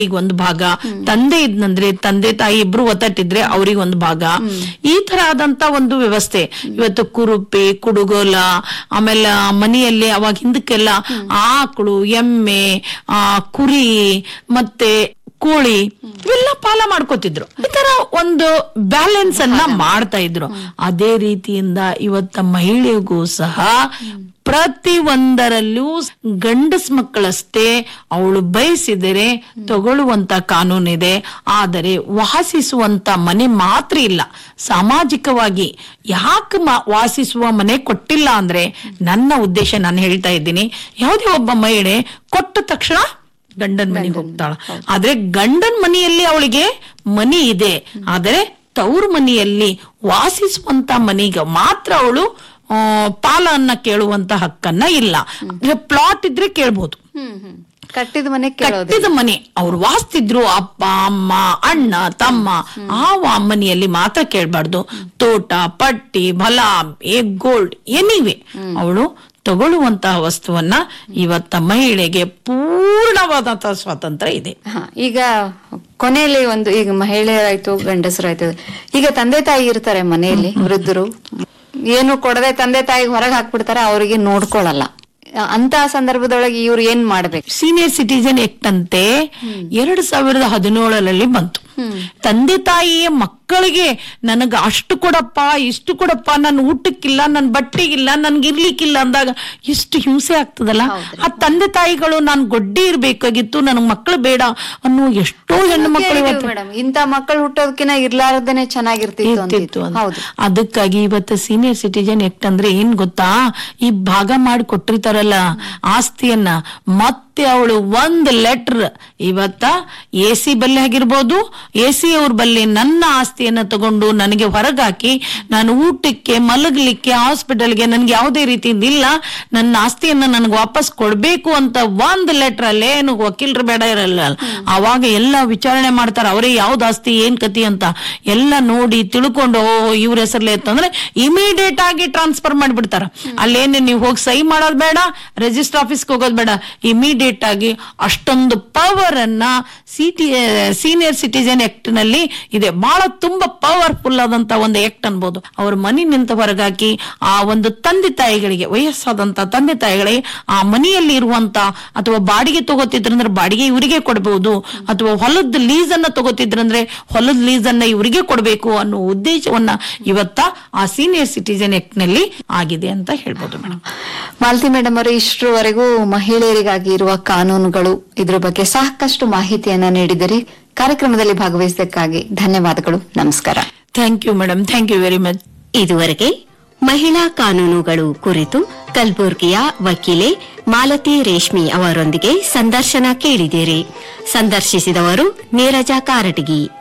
ಈಗ ಒಂದು ಭಾಗ ತಂದೆ ಇದ್ನಂದ್ರೆ ತಂದೆ ತಾಯಿ ಇಬ್ರು ಒತ್ತಟ್ಟಿದ್ರೆ ಅವ್ರಿಗೆ ಒಂದು ಭಾಗ ಈ ತರ ಆದಂತ ಒಂದು ವ್ಯವಸ್ಥೆ ಇವತ್ತು ಕುರುಪಿ ಕುಡುಗೋಲ ಆಮೇಲೆ ಆ ಮನೆಯಲ್ಲಿ ಅವಾಗ ಹಿಂದಕ್ಕೆಲ್ಲ ಆಕಳು ಎಮ್ಮೆ ಆ ಕುರಿ ಮತ್ತೆ ಕೋಳಿ ಇವೆಲ್ಲ ಪಾಲ ಮಾಡ್ಕೋತಿದ್ರು ಈ ತರ ಒಂದು ಬ್ಯಾಲೆನ್ಸ್ ಅನ್ನ ಮಾಡ್ತಾ ಇದ್ರು ಅದೇ ರೀತಿಯಿಂದ ಇವತ್ತ ಮಹಿಳೆಗೂ ಸಹ ಪ್ರತಿ ಒಂದರಲ್ಲೂ ಗಂಡಸ್ ಮಕ್ಕಳಷ್ಟೇ ಅವಳು ಬಯಸಿದರೆ ತಗೊಳ್ಳುವಂತ ಕಾನೂನಿದೆ ಆದರೆ ವಾಸಿಸುವಂತ ಮನೆ ಮಾತ್ರ ಇಲ್ಲ ಸಾಮಾಜಿಕವಾಗಿ ಯಾಕೆ ಮ- ವಾಸಿಸುವ ಮನೆ ಕೊಟ್ಟಿಲ್ಲ ಅಂದ್ರೆ ನನ್ನ ಉದ್ದೇಶ ನಾನು ಹೇಳ್ತಾ ಇದ್ದೀನಿ ಯಾವುದೇ ಒಬ್ಬ ಮಹಿಳೆ ಕೊಟ್ಟ ತಕ್ಷಣ ಗಂಡನ್ ಮನೆಗೆ ಹೋಗ್ತಾಳ ಆದ್ರೆ ಗಂಡನ್ ಮನೆಯಲ್ಲಿ ಅವಳಿಗೆ ಮನಿ ಇದೆ ಆದರೆ ತವ್ರ ಮನೆಯಲ್ಲಿ ವಾಸಿಸುವಂತ ಮನೆಗೆ ಮಾತ್ರ ಅವಳು ಆ, ಪಾಲನ್ನ ಕೇಳುವಂತ ಹಕ್ಕನ್ನ ಇಲ್ಲ ಪ್ಲಾಟ್ ಇದ್ರೆ ಕೇಳ್ಬೋದು ಹ್ಮ್ ಹ್ಮ್ ಕಟ್ಟಿದ ಮನೆ ಕೇಳೋದು ಕಟ್ಟಿದ ಮನೆ ಅವ್ರು ವಾಸ್ತಿದ್ರು ಅಪ್ಪ ಅಮ್ಮ ಅಣ್ಣ ತಮ್ಮ ಆ ವ- ಮನೆಯಲ್ಲಿ ಮಾತ್ರ ಕೇಳ್ಬಾರ್ದು ತೋಟ ಪಟ್ಟಿ ಫಲ ಏ ಗೋಲ್ಡ್ ಎನಿವೆ ಅವಳು ತಗೊಳ್ಳುವಂತಹ ವಸ್ತುವನ್ನ ಇವತ್ತ ಮಹಿಳೆಗೆ ಪೂರ್ಣವಾದಂತಹ ಸ್ವಾತಂತ್ರ್ಯ ಇದೆ ಹಾ, ಈಗ ಕೊನೆಯಲ್ಲಿ ಒಂದು ಈಗ ಮಹಿಳೆಯರಾಯ್ತು ಗಂಡಸರಾಯ್ತು ಈಗ ತಂದೆ ತಾಯಿ ಇರ್ತಾರೆ ಮನೆಯಲ್ಲಿ ವೃದ್ಧರು ಏನು ಕೊಡದೆ ತಂದೆ ತಾಯಿಗೆ ಹೊರಗೆ ಹಾಕ್ಬಿಡ್ತಾರೆ ಅವರಿಗೆ ನೋಡ್ಕೊಳಲ್ಲ ಅಂತ ಸಂದರ್ಭದೊಳಗೆ ಇವ್ರು ಏನ್ ಮಾಡ್ಬೇಕು ಸೀನಿಯರ್ ಸಿಟಿಜನ್ ಆಕ್ಟ್ ಅಂತೆ ಎರಡ್ ಸಾವಿರದ ಹದಿನೇಳರಲ್ಲಿ ಬಂತು ತಂದೆ ತಾಯಿಯ ಮಕ್ಕಳಿಗೆ ನನಗ ಅಷ್ಟು ಕೊಡಪ್ಪ ಇಷ್ಟು ಕೊಡಪ್ಪ ನನ್ನ ಊಟಕ್ಕಿಲ್ಲ ನನ್ನ ಬಟ್ಟೆಗಿಲ್ಲ ನನ್ಗೆ ಇರ್ಲಿಕ್ಕಿಲ್ಲ ಅಂದಾಗ ಎಷ್ಟು ಹಿಂಸೆ ಆಗ್ತದಲ್ಲ ಆ ತಂದೆ ತಾಯಿಗಳು ನಾನು ಗೊಡ್ಡಿ ಇರ್ಬೇಕಾಗಿತ್ತು ನನಗ್ ಮಕ್ಕಳು ಬೇಡ ಅನ್ನೋ ಎಷ್ಟೋ ಹೆಣ್ಣು ಮಕ್ಕಳು ಇವತ್ತು ಮೇಡಮ್ ಇಂತ ಮಕ್ಕಳು ಹುಟ್ಟೋದಕ್ಕಿಂತ ಇರ್ಲಾರ್ದೇನೆ ಚೆನ್ನಾಗಿರ್ತಿತ್ತು ಇರ್ತಿತ್ತು ಅಂತಿತ್ತು ಅಂತ. ಹೌದು ಅದಕ್ಕಾಗಿ ಇವತ್ತು ಸೀನಿಯರ್ ಸಿಟಿಜನ್ ಆಕ್ಟ್ ಅಂದ್ರೆ ಏನ್ ಗೊತ್ತಾ ಈ ಭಾಗ ಮಾಡಿ ಕೊಟ್ಟಿರ್ತಾರಲ್ಲ ಆಸ್ತಿಯನ್ನ ಮತ್ತೆ ಅವಳು ಒಂದ್ ಲೆಟರ್ ಇವತ್ತ ಎ ಸಿ ಬಲ್ಲಿ ಆಗಿರ್ಬೋದು ಎ ಸಿ ಅವ್ರ ಬಲ್ಲಿ ನನ್ನ ಆಸ್ತಿಯನ್ನ ತಗೊಂಡು ನನಗೆ ಹೊರಗಾಕಿ ನಾನು ಊಟಕ್ಕೆ ಮಲಗಲಿಕ್ಕೆ ಹಾಸ್ಪಿಟಲ್ಗೆ ನನ್ಗೆ ಯಾವುದೇ ರೀತಿಯಿಂದ ಇಲ್ಲ ನನ್ನ ಆಸ್ತಿಯನ್ನ ನನಗೆ ವಾಪಸ್ ಕೊಡ್ಬೇಕು ಅಂತ ಒಂದ್ ಲೆಟರ್ ಅಲ್ಲೇ ಏನು ವಕೀಲರು ಬೇಡ ಇರಲ್ಲ ಅವಾಗ ಎಲ್ಲ ವಿಚಾರಣೆ ಮಾಡ್ತಾರ ಅವರೇ ಯಾವ್ದು ಆಸ್ತಿ ಏನ್ ಕತಿ ಅಂತ ಎಲ್ಲ ನೋಡಿ ತಿಳ್ಕೊಂಡು ಓ ಇವ್ರ ಹೆಸರ್ಲೆ ಇತ್ತಂದ್ರೆ ಇಮಿಡಿಯೇಟ್ ಆಗಿ ಟ್ರಾನ್ಸ್ಫರ್ ಮಾಡಿಬಿಡ್ತಾರ ಅಲ್ಲೇನು ನೀವು ಹೋಗಿ ಸಹಿ ಮಾಡೋದ್ ಬೇಡ ರಿಜಿಸ್ಟರ್ ಆಫೀಸ್ಗೆ ಹೋಗೋದ್ ಬೇಡ ಇಮಿಡಿಯೇಟ್ ಆಗಿ ಅಷ್ಟೊಂದು ಪವರ್ ಅನ್ನ ಸಿಟಿ ಸೀನಿಯರ್ ಸಿಟಿಜನ್ ಆಕ್ಟ್ ನಲ್ಲಿ ಇದೆ ಬಹಳ ತುಂಬಾ ಪವರ್ಫುಲ್ ಆದಂತ ಒಂದು ಆಕ್ಟ್ ಅನ್ಬೋದು ಅವ್ರ ಮನಿ ನಿಂತ ಹೊರಗಾಕಿ ಆ ಒಂದು ತಂದೆ ತಾಯಿಗಳಿಗೆ ವಯಸ್ಸಾದಂತ ತಂದೆ ತಾಯಿಗಳಿಗೆ ಆ ಮನೆಯಲ್ಲಿ ಇರುವಂತ ಅಥವಾ ಬಾಡಿಗೆ ತಗೋತಿದ್ರಂದ್ರೆ ಬಾಡಿಗೆ ಇವರಿಗೆ ಕೊಡಬಹುದು ಅಥವಾ ಹೊಲದ ಲೀಸ್ ಅನ್ನ ತಗೋತಿದ್ರಂದ್ರೆ ಹೊಲದ ಲೀಸ್ ಅನ್ನ ಇವರಿಗೆ ಕೊಡಬೇಕು ಅನ್ನೋ ಉದ್ದೇಶವನ್ನ ಇವತ್ತ ಆ ಸೀನಿಯರ್ ಸಿಟಿಜನ್ ಆಕ್ಟ್ ನಲ್ಲಿ ಆಗಿದೆ ಅಂತ ಹೇಳ್ಬೋದು ಮೇಡಮ್ ಮಾಲತಿ ಮೇಡಮ್ ಅವರು ಇಷ್ಟರವರೆಗೂ ಮಹಿಳೆಯರಿಗಾಗಿ ಇರುವ ಕಾನೂನುಗಳು ಇದ್ರ ಬಗ್ಗೆ ಸಾಕಷ್ಟು ಮಾಹಿತಿಯನ್ನ ನೀಡಿದರೆ ಕಾರ್ಯಕ್ರಮದಲ್ಲಿ ಭಾಗವಹಿಸಿದ್ದಕ್ಕಾಗಿ ಧನ್ಯವಾದಗಳು ನಮಸ್ಕಾರ thank you madam thank you very much ಇದುವರೆಗೆ ಮಹಿಳಾ ಕಾನೂನುಗಳು ಕುರಿತು ಕಲಬುರ್ಗಿಯ ವಕೀಲೆ ಮಾಲತಿ ರೇಷ್ಮಿ ಅವರೊಂದಿಗೆ ಸಂದರ್ಶನ ಕೇಳಿದಿರಿ ಸಂದರ್ಶಿಸಿದವರು ನೀರಜ ಕಾರಟಗಿ